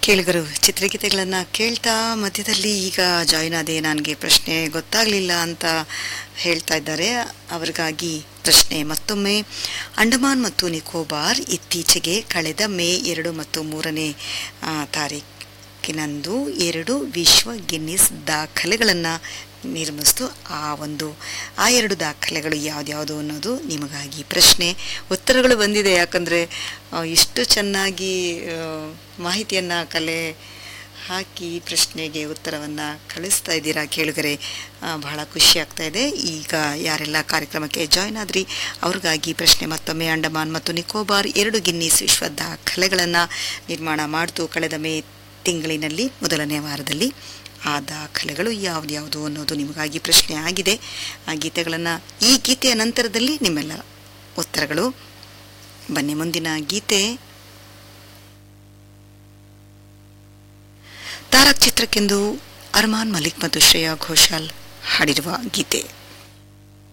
ಕೇಳಿಗರು ಚಿತ್ರಗೀತೆಗಳನ್ನು ಕೇಳ್ತಾ ಮಧ್ಯದಲ್ಲಿ ಈಗ ಜಾಯಿನ್ ಆದೆ ನನಗೆ ಪ್ರಶ್ನೆ ಗೊತ್ತಾಗಲಿಲ್ಲ ಅಂತ ಹೇಳ್ತಾ ಇದ್ದಾರೆ ಅವರಿಗಾಗಿ ಪ್ರಶ್ನೆ ಮತ್ತೊಮ್ಮೆ ಅಂಡಮಾನ್ ಮತ್ತು ನಿಕೋಬಾರ್ ಇತ್ತೀಚೆಗೆ ಕಳೆದ ಮೇ ಎರಡು ಮತ್ತು ಮೂರನೇ ಆ, ತಾರೀಕಿನಂದು ಎರಡು ವಿಶ್ವ ಗಿನ್ನಿಸ್ ದಾಖಲೆಗಳನ್ನು ನಿರ್ಮಿಸಿತು ಆ ಒಂದು ಆ ಎರಡು ದಾಖಲೆಗಳು ಯಾವ್ದ್ಯಾವುದು ಅನ್ನೋದು ನಿಮಗಾಗಿ ಪ್ರಶ್ನೆ ಉತ್ತರಗಳು ಬಂದಿದೆ ಯಾಕಂದರೆ ಇಷ್ಟು ಚೆನ್ನಾಗಿ ಮಾಹಿತಿಯನ್ನು ಕಲೆ ಹಾಕಿ ಪ್ರಶ್ನೆಗೆ ಉತ್ತರವನ್ನು ಕಳಿಸ್ತಾ ಇದ್ದೀರಾ ಕೇಳಿದರೆ ಬಹಳ ಖುಷಿ ಆಗ್ತಾ ಇದೆ ಈಗ ಯಾರೆಲ್ಲ ಕಾರ್ಯಕ್ರಮಕ್ಕೆ ಜಾಯ್ನ್ ಆದ್ರಿ ಅವ್ರಿಗಾಗಿ ಪ್ರಶ್ನೆ ಮತ್ತೊಮ್ಮೆ ಅಂಡಮಾನ್ ಮತ್ತು ನಿಕೋಬಾರ್ ಎರಡು ಗಿನ್ನಿಸ್ ವಿಶ್ವ ದಾಖಲೆಗಳನ್ನು ನಿರ್ಮಾಣ ಮಾಡ್ತು ಕಳೆದ ಮೇ ತಿಂಗಳಿನಲ್ಲಿ ಮೊದಲನೇ ವಾರದಲ್ಲಿ ಆ ದಾಖಲೆಗಳು ಯಾವ್ದ್ಯಾವುದು ಅನ್ನೋದು ನಿಮಗಾಗಿ ಪ್ರಶ್ನೆ ಆಗಿದೆ ಆ ಗೀತೆಗಳನ್ನು ಈ ಗೀತೆಯ ನಂತರದಲ್ಲಿ ನಿಮ್ಮೆಲ್ಲ ಉತ್ತರಗಳು ಬನ್ನಿ ಮುಂದಿನ ಗೀತೆ ತಾರಕ್ ಚಿತ್ರಕ್ಕೆಂದು ಅರ್ಮಾನ್ ಮಲಿಕ್ ಮತ್ತು ಶ್ರೇಯಾ ಘೋಷಾಲ್ ಹಾಡಿರುವ ಗೀತೆ